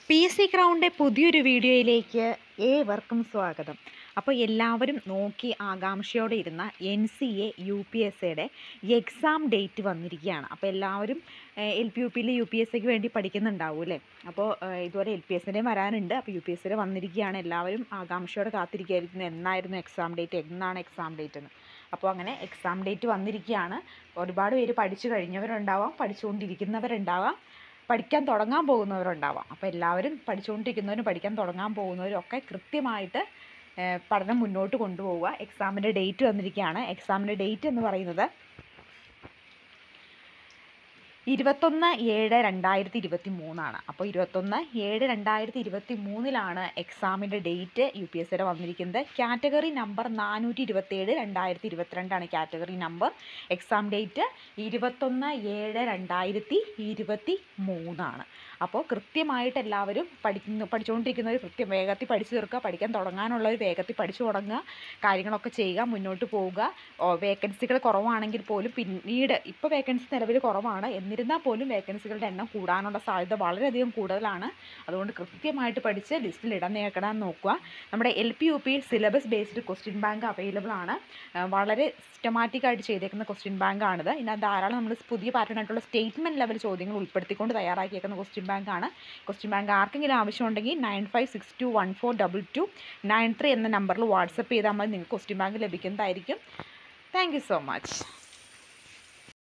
P S C ക്രൗണിൻ്റെ പുതിയൊരു വീഡിയോയിലേക്ക് ഏവർക്കും സ്വാഗതം അപ്പോൾ എല്ലാവരും നോക്കി ആകാംക്ഷയോടെ ഇരുന്ന N C A U P S സിയുടെ എക്സാം ഡേറ്റ് വന്നിരിക്കുകയാണ് അപ്പോൾ എല്ലാവരും എൽ പി യു പിയിൽ യു പി എസ് സിക്ക് വേണ്ടി പഠിക്കുന്നുണ്ടാവും അല്ലേ അപ്പോൾ ഏഹ്, ഇതുവരെ എൽ പി എസിൻ്റെയും വരാനുണ്ട് അപ്പോൾ യു പി എസ് സിയുടെ വന്നിരിക്കുകയാണ് എല്ലാവരും ആകാംക്ഷയോടെ കാത്തിരിക്കുകയായിരുന്നു എന്നായിരുന്നു എക്സാം ഡേറ്റ് എന്നാണ് എക്സാം ഡേറ്റ് എന്ന് അപ്പോൾ അങ്ങനെ എക്സാം ഡേറ്റ് വന്നിരിക്കുകയാണ് ഒരുപാട് പേര് പഠിച്ചു കഴിഞ്ഞവരുണ്ടാവാം പഠിച്ചുകൊണ്ടിരിക്കുന്നവരുണ്ടാവാം പഠിക്കാൻ തുടങ്ങാൻ പോകുന്നവരുണ്ടാവാം അപ്പോൾ എല്ലാവരും പഠിച്ചുകൊണ്ടിരിക്കുന്നവരും പഠിക്കാൻ തുടങ്ങാൻ പോകുന്നവരും ഒക്കെ കൃത്യമായിട്ട് ഏഹ്, പഠനം മുന്നോട്ട് കൊണ്ടുപോവുക എക്സാമിൻ്റെ ഡേറ്റ് വന്നിരിക്കുകയാണ് എക്സാമിൻ്റെ ഡേറ്റ് എന്ന് പറയുന്നത് ഇരുപത്തൊന്ന് ഏഴ് രണ്ടായിരത്തി ഇരുപത്തി മൂന്നാണ് അപ്പോൾ ഇരുപത്തൊന്ന് ഏഴ് രണ്ടായിരത്തി ഇരുപത്തി മൂന്നിലാണ് എക്സാമിൻ്റെ ഡേറ്റ് യു പി എസ് സിയുടെ വന്നിരിക്കുന്നത് കാറ്റഗറി നമ്പർ നാനൂറ്റി ഇരുപത്തേഴ് രണ്ടായിരത്തി ഇരുപത്തിരണ്ടാണ് കാറ്റഗറി നമ്പർ എക്സാം ഡേറ്റ് ഇരുപത്തൊന്ന് ഏഴ് രണ്ടായിരത്തി ഇരുപത്തി മൂന്നാണ് അപ്പോൾ കൃത്യമായിട്ട് എല്ലാവരും പഠിക്കുന്ന പഠിച്ചുകൊണ്ടിരിക്കുന്നവർ കൃത്യം വേഗത്തിൽ പഠിച്ചു തീർക്കുക പഠിക്കാൻ തുടങ്ങാനുള്ളവർ വേഗത്തിൽ പഠിച്ചു തുടങ്ങുക കാര്യങ്ങളൊക്കെ ചെയ്യുക മുന്നോട്ട് പോവുക വേക്കൻസികൾ കുറവാണെങ്കിൽ പോലും പിന്നീട് ഇപ്പോൾ വേക്കൻസി നിലവിൽ കുറവാണ് എന്നിരുന്നാൽ പോലും വേക്കൻസികളുടെ എണ്ണം കൂടാനുള്ള സാധ്യത വളരെയധികം കൂടുതലാണ് അതുകൊണ്ട് കൃത്യമായിട്ട് പഠിച്ച് ലിസ്റ്റിൽ ഇടം നേടാൻ നോക്കുക നമ്മുടെ L P U P syllabus based question bank available ആണ് ആ, വളരെ സിസ്റ്റമാറ്റിക് ആയിട്ട് ചെയ്തേക്കുന്ന ക്വസ്റ്റ്യൻ ബാങ്ക് ആണിത് ഇതിനകത്ത് ധാരാളം നമ്മൾ പുതിയ പാറ്റേൺ ആയിട്ടുള്ള സ്റ്റേറ്റ്മെൻറ്റ് ലെവൽ ചോദ്യങ്ങൾ ഉൾപ്പെടുത്തിക്കൊണ്ട് തയ്യാറാക്കിയേക്കുന്ന ക്വസ്റ്റ്യൻ ബാങ്ക് ആണ് ക്വസ്റ്റ്യൻ ബാങ്ക് ആർക്കെങ്കിലും ആവശ്യമുണ്ടെങ്കിൽ nine five six two one four double two nine three എന്ന നമ്പറിൽ വാട്സപ്പ് ചെയ്താൽ മതി നിങ്ങൾക്ക് ക്വസ്റ്റ്യൻ ബാങ്ക് ലഭിക്കുന്നതായിരിക്കും താങ്ക് യു സോ മച്ച്